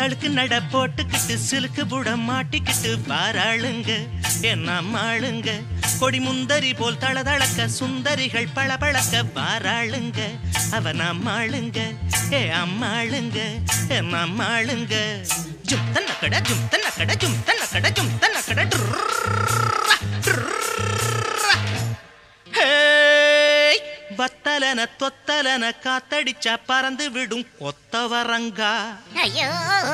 தழுக்கு நட போட்டுக்கிட்டு சிலுக்கு புட மாட்டிக்கிட்டு வாராளுங்க என்ன அம்மாளுங்க கொடி முந்தரி போல் தளதளக்க சுந்தரிகள் பளபளக்க வாராளுங்க அவன் அம்மாளுங்க ஏ அம்மாளுங்க என் அம்மாளுங்க ஜும் தன்ன கட ஜும் தன்ன கட ஜும் தன்ன கட ஜும் தன்ன கட டுர்ரா, டுர்ரா. ஹேய், வத்தலன தொத்தலன காத்தடிச்சா பறந்து விடும் கொத்தவரங்கா ஐயோ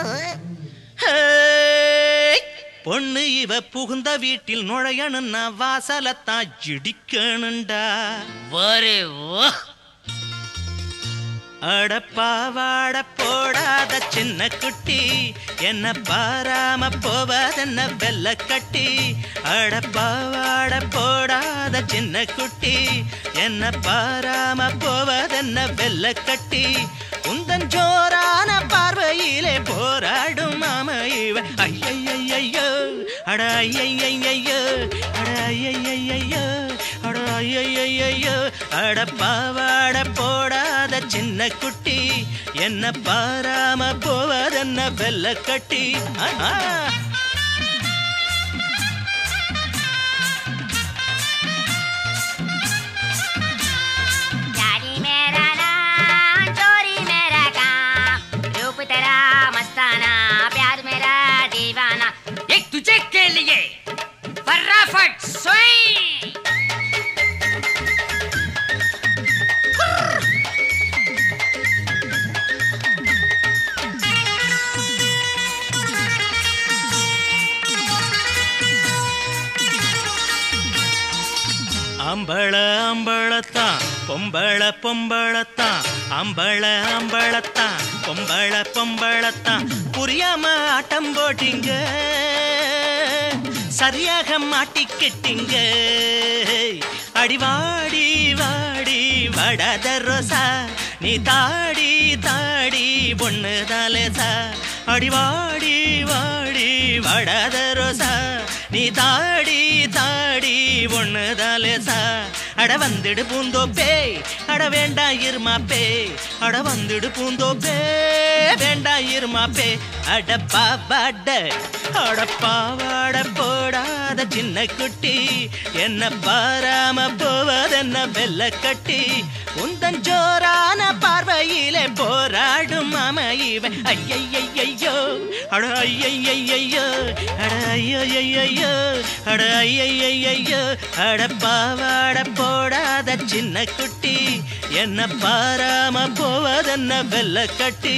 ஹேய், பொண்ணு இவ புகுந்த வீட்டில் நுழையணும்னா வாசலத்தான் இடிக்கணுண்டா ஒரு ஓ அடப்பாவாட போடாத சின்ன குட்டி என்ன பாராம போவதென்ன வெள்ள கட்டி அடப்பாவாட போடாத சின்ன குட்டி என்ன பாராம போவதென்ன வெள்ள கட்டி உந்தன் ஜோரான பார்வையிலே போராடும் மாம இவ ஐயையையோ அட ஐயையையோ அட ஐயையையோ அட ஐயையையோ அட பாவாட போடாத சின்ன குட்டி என்ன பாராம போவதென்ன வெள்ள கட்டி ஆஹா. डैडी मेरा नाम चोरी मेरा काम रूप तेरा मस्ताना प्यार मेरा दीवाना एक तुझे के लिए फटाफट सोई அம்பள அம்பளத்தான் பொம்பள பொம்பளத்தான் அம்பள அம்பளத்தான் பொம்பள பொம்பளத்தான் புரியாம ஆட்டம் போட்டீங்க சரியாக மாட்டிக்கிட்டீங்க அடிவாடி வாடி வடாத ரோசா நீ தாடி தாடி பொண்ணு தாலேசா அடிவாடி வாடி வடாத ரோசா நீ தாடி தாடி ஒண்ணு தாலேசா அட வந்துடு பூந்தோப்பே அட வேண்டாம் இருமாப்பே அட வந்துடு பூந்தோப்பே வேண்டாம் இருமாப்பே அட பாவாட அட பாவாட போடாத சின்ன குட்டி என்ன பாராம போவதென்ன வெள்ள கட்டி உந்தன் ஜோரான பார்வையிலே போராடும் மாம இவன் ஐயையையோ அட ஐயையையோ அட ஐயையையோ அட ஐயையையோ அட பாவாட போடாத சின்ன குட்டி என்ன பாராம போவதென்ன வெள்ள கட்டி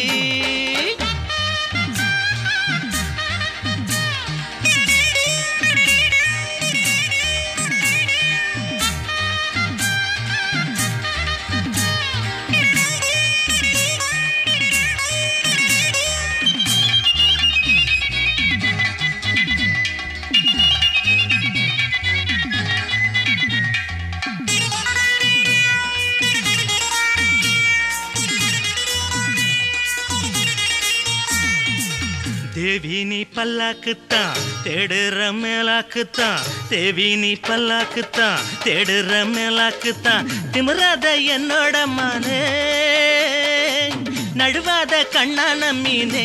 தேவி நீ பல்லாக்குத்தான் தேடுற மேலாக்குத்தான் தேவி நீ பல்லாக்குத்தான் தேடுற மேலாக்குத்தான் திமிராத என்னோட மானே நழுவாத கண்ணான மீனே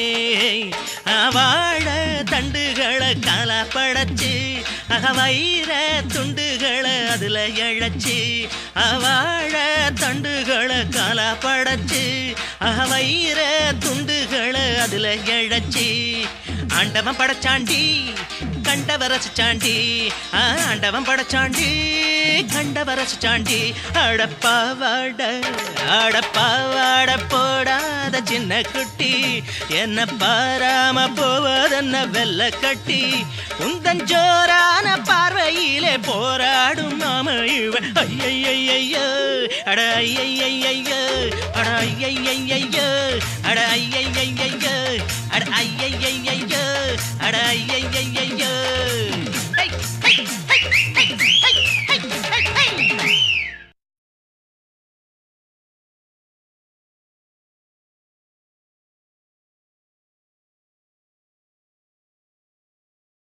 வாழ தண்டுகளை காலா படைச்சு அகவயிற துண்டுகளை அதுல இழைச்சி வாழ தண்டுகளை காலா படைச்சு அகவயிற துண்டுகளை அதுல இழைச்சி ஆண்டவன் படைச்சாண்டி கண்டவ ரசிச்சாண்டி ஆ, ஆண்டவன் படைச்சாண்டி கண்டவ ரசிச்சாண்டி அடப்பாவாட அடப்பாவாட போடாத சின்ன குட்டி என்ன பாராம போவதென்ன வெள்ள கட்டி உந்தன் ஜோரான பார்வையிலே போராடும் மாம இவன் ஐயையையோ அட ஐயையையோ அட ஐயையையோ அட ஐயையையோ அட ஐயையையோ அட ஐயையையோ